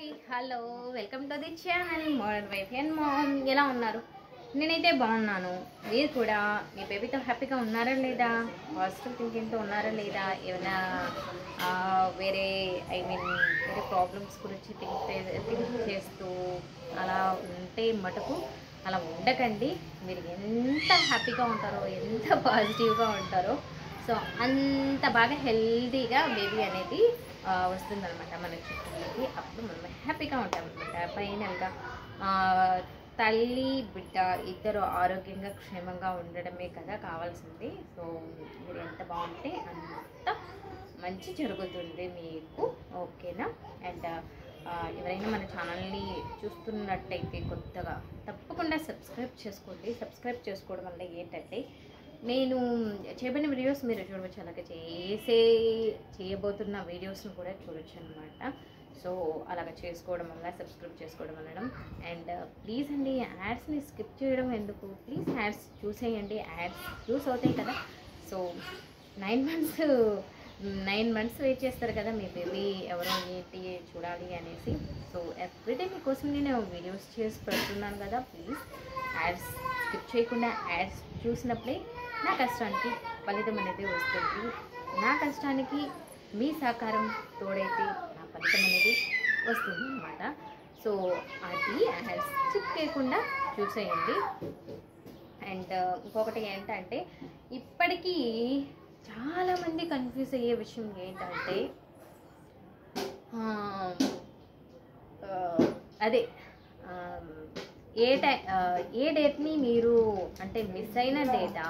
hi hello welcome to the channel modern wife and mom ఎలా ఉన్నారు నేనైతే బాగున్నాను మీరు కూడా మీ బేబీతో హ్యాపీగా ఉన్నారా లేదా పాజిటివ్ థింకింగ్తో ఉన్నారా లేదా ఏమైనా ఆ, వేరే ఐ మీన్ వేరే ప్రాబ్లమ్స్ గురించి థింక్ థింక్ చేస్తూ అలా ఉంటే మటుకు అలా ఉండకండి మీరు ఎంత హ్యాపీగా ఉంటారో ఎంత పాజిటివ్గా ఉంటారో సో అంత బాగా హెల్తీగా బేబీ అనేది ఆ, వస్తుందన్నమాట మన చుట్టూకి అప్పుడు మనం హ్యాపీగా ఉంటాం అనమాట ఫైనల్గా తల్లి బిడ్డ ఇద్దరు ఆరోగ్యంగా క్షేమంగా ఉండడమే కదా కావాల్సింది సో మీరు ఎంత బాగుంటే అంత మంచి జరుగుతుంది మీకు ఓకేనా అండ్ ఎవరైనా మన ఛానల్ని చూస్తున్నట్టయితే కొత్తగా తప్పకుండా సబ్స్క్రైబ్ చేసుకోండి సబ్స్క్రైబ్ చేసుకోవడం వల్ల ఏంటంటే నేను చేయబడిన వీడియోస్ మీరు చూడవచ్చు అలాగే చేసే చేయబోతున్న వీడియోస్ను కూడా చూడొచ్చు అనమాట సో అలాగ చేసుకోవడం వల్ల సబ్స్క్రైబ్ చేసుకోవడం వలన అండ్ ప్లీజ్ అండి యాడ్స్ని స్కిప్ చేయడం ఎందుకు ప్లీజ్ యాడ్స్ చూసేయండి యాడ్స్ యూస్ అవుతాయి కదా so nine months nine months wait చేస్తారు కదా మీ బేబీ ఎవరో ఏంటి చూడాలి అనేసి సో ఎవ్రీడే మీకోసం నేను వీడియోస్ చేసి పెడుతున్నాను కదా ప్లీజ్ యాడ్స్ స్కిప్ చేయకుండా యాడ్స్ చూసినప్పుడే నా కష్టానికి ఫలితం అనేది వస్తుంది నా కష్టానికి మీ సహకారం తోడైతే నా ఫలితం అనేది వస్తుంది అనమాట సో అది యాడ్స్ స్కిప్ చేయకుండా చూసేయండి అండ్ ఇంకొకటి ఏంటంటే ఇప్పటికీ చాలామంది కన్ఫ్యూజ్ అయ్యే విషయం ఏంటంటే ఆ, ఆ, అదే ఆ, ఏ టై ఆ, ఏ డేట్ని మీరు అంటే మిస్ అయిన డేటా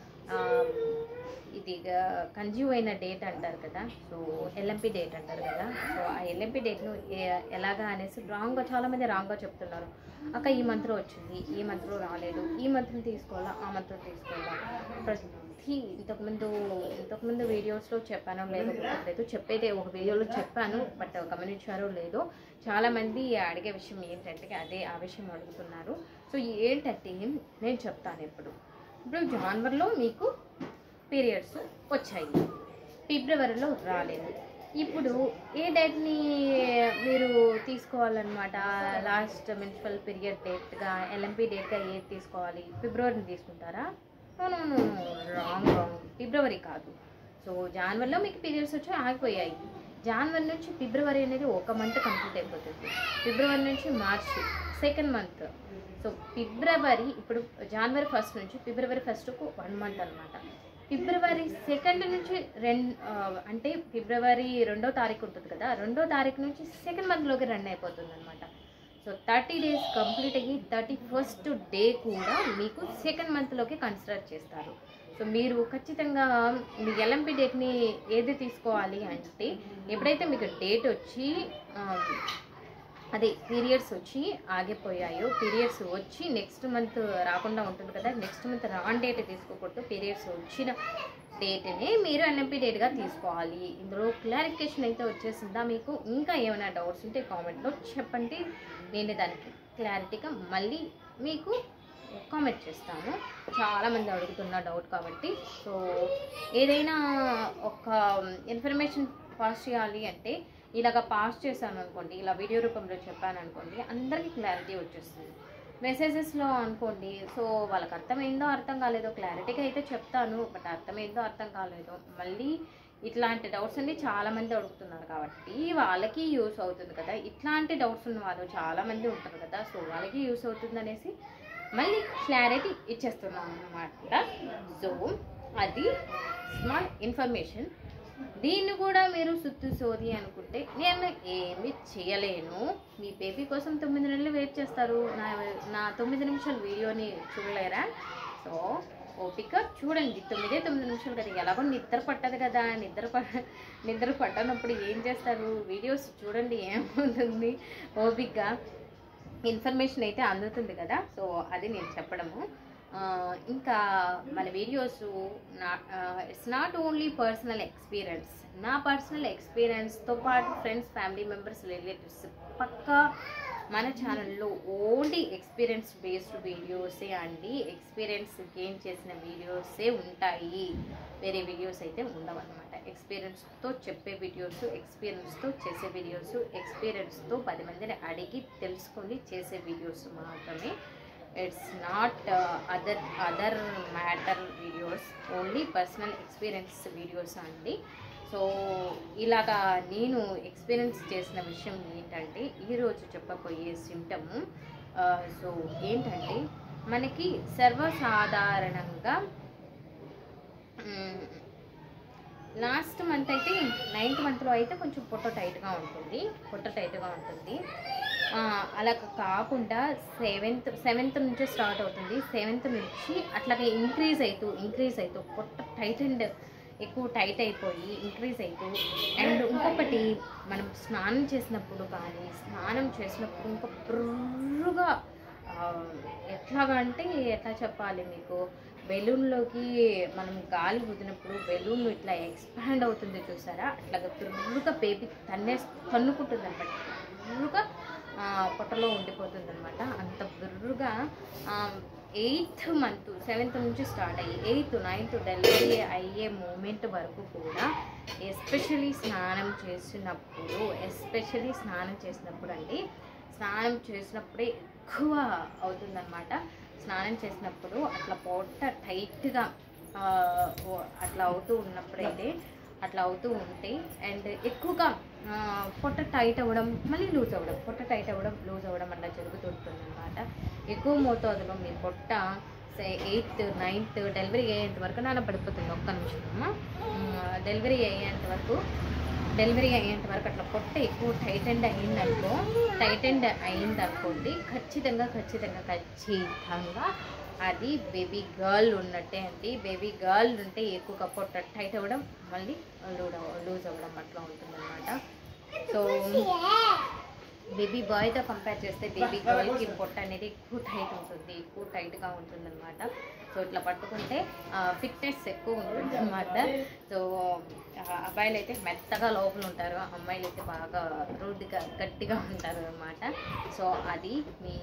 ఇది కన్జ్యూమ్ అయిన డేట్ అంటారు కదా సో ఎల్ఎంపి డేట్ అంటారు కదా సో ఆ ఎల్ఎంపి డేట్ను ఎలాగా అనేసి రాంగ్గా చాలామంది రాంగ్గా చెప్తున్నారు అక్క ఈ మంత్లో వచ్చింది ఈ మంత్లో రాలేదు ఈ మంత్లో తీసుకోవాలా ఆ మంత్లో తీసుకోవాలా ప్రతి ఇంతకుముందు ఇంతకుముందు వీడియోస్లో చెప్పానో లేదో గుర్తులేదు చెప్పేదే ఒక వీడియోలో చెప్పాను బట్ గమనించారో లేదో చాలామంది అడిగే విషయం ఏంటంటే అదే ఆ విషయం అడుగుతున్నారు సో ఏంటంటే నేను చెప్తాను ఇప్పుడు ఇప్పుడు జనవరిలో మీకు పీరియడ్స్ వచ్చాయి ఫిబ్రవరిలో రాలేదు ఇప్పుడు ఏ డేట్ని మీరు తీసుకోవాలన్నమాట లాస్ట్ మెన్స్ట్రల్ పీరియడ్ డేట్గా ఎల్ఎంపీ డేట్గా ఏది తీసుకోవాలి ఫిబ్రవరిని తీసుకుంటారా రాంగ్ రాంగ్ ఫిబ్రవరి కాదు సో జనవరిలో మీకు పీరియడ్స్ వచ్చి ఆగిపోయాయి జనవరి నుంచి ఫిబ్రవరి అనేది ఒక మంత్ కంప్లీట్ అయిపోతుంది ఫిబ్రవరి నుంచి మార్చి సెకండ్ మంత్ సో ఫిబ్రవరి ఇప్పుడు జనవరి ఫస్ట్ నుంచి ఫిబ్రవరి ఫస్ట్కు వన్ మంత్ అనమాట ఫిబ్రవరి సెకండ్ నుంచి రెండు అంటే ఫిబ్రవరి రెండో తారీఖు ఉంటుంది కదా రెండో తారీఖు నుంచి సెకండ్ మంత్లోకి రన్ అయిపోతుంది అనమాట సో థర్టీ డేస్ కంప్లీట్ అయ్యి థర్టీ ఫస్ట్ డే కూడా మీకు సెకండ్ మంత్లోకి కన్సిడర్ చేస్తారు సో మీరు ఖచ్చితంగా మీ ఎల్ఎంపి డేట్ని ఏది తీసుకోవాలి అంటే ఎప్పుడైతే మీకు డేట్ వచ్చి ఆ, అదే పీరియడ్స్ వచ్చి ఆగిపోయాయో పీరియడ్స్ వచ్చి నెక్స్ట్ మంత్ రాకుండా ఉంటుంది కదా నెక్స్ట్ మంత్ రాన్ డేట్ తీసుకోకూడదు పీరియడ్స్ వచ్చిన డేట్నే మీరు ఎన్ఎంపీ డేట్గా తీసుకోవాలి ఇందులో క్లారిఫికేషన్ అయితే వచ్చేసిందా మీకు ఇంకా ఏమైనా డౌట్స్ ఉంటే కామెంట్లో చెప్పండి నేను దానికి క్లారిటీగా మళ్ళీ మీకు కామెంట్ చేస్తాను చాలామంది అడుగుతున్న డౌట్ కాబట్టి సో ఏదైనా ఒక ఇన్ఫర్మేషన్ పాస్ చేయాలి అంటే ఇలాగ పాస్ చేశాను అనుకోండి ఇలా వీడియో రూపంలో చెప్పాను అనుకోండి అందరికీ క్లారిటీ వచ్చేస్తుంది మెసేజెస్లో అనుకోండి సో వాళ్ళకి అర్థమైందో అర్థం కాలేదో క్లారిటీగా అయితే చెప్తాను బట్ అర్థమైందో అర్థం కాలేదో మళ్ళీ ఇట్లాంటి డౌట్స్ అన్ని చాలామంది అడుగుతున్నారు కాబట్టి వాళ్ళకి యూస్ అవుతుంది కదా ఇట్లాంటి డౌట్స్ ఉన్న వాళ్ళు చాలామంది ఉంటారు కదా సో వాళ్ళకి యూస్ అవుతుంది అనేసి మళ్ళీ క్లారిటీ ఇచ్చేస్తున్నాం అన్నమాట సో అది స్మాల్ ఇన్ఫర్మేషన్ దీన్ని కూడా మీరు సుత్తు సోది అనుకుంటే నేను ఏమి చేయలేను మీ బేబీ కోసం తొమ్మిది నెలలు వెయిట్ చేస్తారు నా నా తొమ్మిది నిమిషాల వీడియోని చూడలేరా సో ఓపిక చూడండి తొమ్మిదే తొమ్మిది నిమిషాలు కదా ఎలాగో నిద్ర పట్టదు కదా నిద్ర ప నిద్ర పట్టనప్పుడు ఏం చేస్తారు వీడియోస్ చూడండి ఏమవుతుంది ఓపిక ఇన్ఫర్మేషన్ అయితే అందుతుంది కదా సో అది నేను చెప్పడము ఆ, ఇంకా మన వీడియోస్ నా it's not only personal experience నా పర్సనల్ ఎక్స్పీరియన్స్తో పాటు ఫ్రెండ్స్ ఫ్యామిలీ మెంబర్స్ రిలేటివ్స్ పక్కా మన ఛానల్లో ఓన్లీ ఎక్స్పీరియన్స్ బేస్డ్ వీడియోసే అండి ఎక్స్పీరియన్స్ గెయిన్ చేసిన వీడియోసే ఉంటాయి వేరే వీడియోస్ అయితే ఉండవు అనమాట ఎక్స్పీరియన్స్తో చెప్పే వీడియోస్ ఎక్స్పీరియన్స్తో చేసే వీడియోస్ ఎక్స్పీరియన్స్తో పది మందిని అడిగి తెలుసుకొని చేసే వీడియోస్ మాత్రమే it's not other other matter videos only personal experience videos అండి సో ఇలాగా నేను ఎక్స్పీరియన్స్ చేసిన విషయం ఏంటంటే ఈరోజు చెప్పబోయే సిమ్టము సో ఏంటంటే మనకి సర్వసాధారణంగా లాస్ట్ మంత్ అయితే నైన్త్ మంత్లో అయితే కొంచెం పొట్ట టైట్గా ఉంటుంది పొట్ట టైట్గా ఉంటుంది ఆ, అలా కాకుండా సెవెంత్ సెవెంత్ నుంచి స్టార్ట్ అవుతుంది సెవెంత్ నుంచి అట్లాగే ఇంక్రీజ్ అవుతూ ఇంక్రీజ్ అవుతూ పొట్ట టైట్ అండ్ ఎక్కువ టైట్ అయిపోయి ఇంక్రీజ్ అవుతూ అండ్ ఇంకొకటి మనం స్నానం చేసినప్పుడు కానీ స్నానం చేసినప్పుడు ఇంకా బ్రుర్రుగా ఆ, ఎట్లాగా అంటే ఎట్లా చెప్పాలి మీకు బెలూన్లోకి మనం గాలి ఊదినప్పుడు బెలూన్ ఇట్లా ఎక్స్పాండ్ అవుతుంది చూసారా అట్లాగా బిర్రుగా బేబీ తన్నే తన్నుకుంటుంది అనమాట బిర్రుగా ఆ, పొట్టలో ఉండిపోతుంది అనమాట అంత బిర్రుగా ఎయిత్ మంత్ సెవెంత్ నుంచి స్టార్ట్ అయ్యి ఎయిత్ నైన్త్ డెలివరీ అయ్యే మూమెంట్ వరకు కూడా ఎస్పెషలీ స్నానం చేసినప్పుడు ఎస్పెషలీ స్నానం చేసినప్పుడు అండి స్నానం చేసినప్పుడే ఎక్కువ అవుతుందన్నమాట స్నానం చేసినప్పుడు అట్లా పొట్ట టైట్గా అట్లా అవుతూ ఉన్నప్పుడైతే అట్లా అవుతూ ఉంటే అండ్ ఎక్కువగా ఆ, పొట్ట టైట్ అవ్వడం మళ్ళీ లూజ్ అవ్వడం పొట్ట టైట్ అవ్వడం లూజ్ అవ్వడం అట్లా జరుగుతుంటుంది అనమాట ఎక్కువ మోతాదులో మీ పొట్ట ఎయిత్ నైన్త్ డెలివరీ అయ్యేంత వరకు నాన్న పడిపోతుంది ఒక్క నిమిషం అమ్మ డెలివరీ అయ్యేంత వరకు డెలివరీ అయ్యేంత వరకు అట్లా పొట్ట ఎక్కువ టైట్ అండ్ అయిందనుకో టైట్ అండ్ అయింది అనుకోండి ఖచ్చితంగా ఖచ్చితంగా ఖచ్చితంగా అది బేబీ గర్ల్ ఉన్నట్టే అండి బేబీ గర్ల్ ఉంటే ఎక్కువగా పొట్ట టైట్ అవ్వడం మళ్ళీ లూడ్ లూజ్ అవ్వడం అట్లా ఉంటుందన్నమాట సో బేబీ బాయ్తో కంపేర్ చేస్తే బేబీ గర్ల్కి పొట్ట అనేది ఎక్కువ టైట్ ఉంటుంది ఎక్కువ టైట్గా ఉంటుంది అనమాట సో ఇట్లా పట్టుకుంటే ఫిట్నెస్ ఎక్కువ ఉంటుంది అనమాట సో ఆ, అబ్బాయిలు అయితే మెత్తగా లోపల ఉంటారు అమ్మాయిలు అయితే బాగా రూడ్గా గట్టిగా ఉంటారు అనమాట సో అది మీ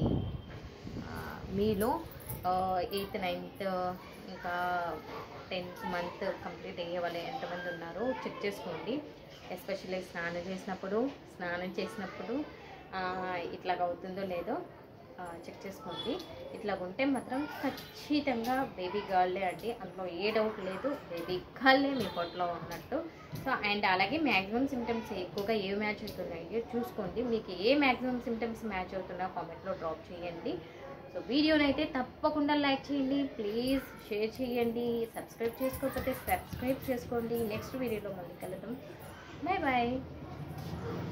ఆ, మీలో ఎయిత్ నైన్త్ ఇంకా టెన్త్ మంత్ కంప్లీట్ అయ్యే వాళ్ళు ఎంతమంది ఉన్నారో చెక్ చేసుకోండి ఎస్పెషల్లీ స్నానం చేసినప్పుడు స్నానం చేసినప్పుడు ఆ, ఇట్లాగ అవుతుందో లేదో చెక్ చేసుకోండి ఇట్లా ఉంటే మాత్రం ఖచ్చితంగా బేబీ గర్లే అండి అందులో ఏ డౌట్ లేదు బేబీ గర్లే మీ పొట్టలో ఉన్నట్టు సో అండ్ అలాగే మ్యాక్సిమం సిమ్టమ్స్ ఎక్కువగా ఏ మ్యాచ్ అవుతున్నాయో చూసుకోండి మీకు ఏ మ్యాక్సిమం సిమ్టమ్స్ మ్యాచ్ అవుతున్నాయో కామెంట్లో డ్రాప్ చేయండి సో వీడియోని అయితే తప్పకుండా లైక్ చేయండి ప్లీజ్ షేర్ చేయండి సబ్స్క్రైబ్ చేసుకోకపోతే సబ్స్క్రైబ్ చేసుకోండి నెక్స్ట్ వీడియోలో మళ్ళీ కలుద్దాం బాయ్ బాయ్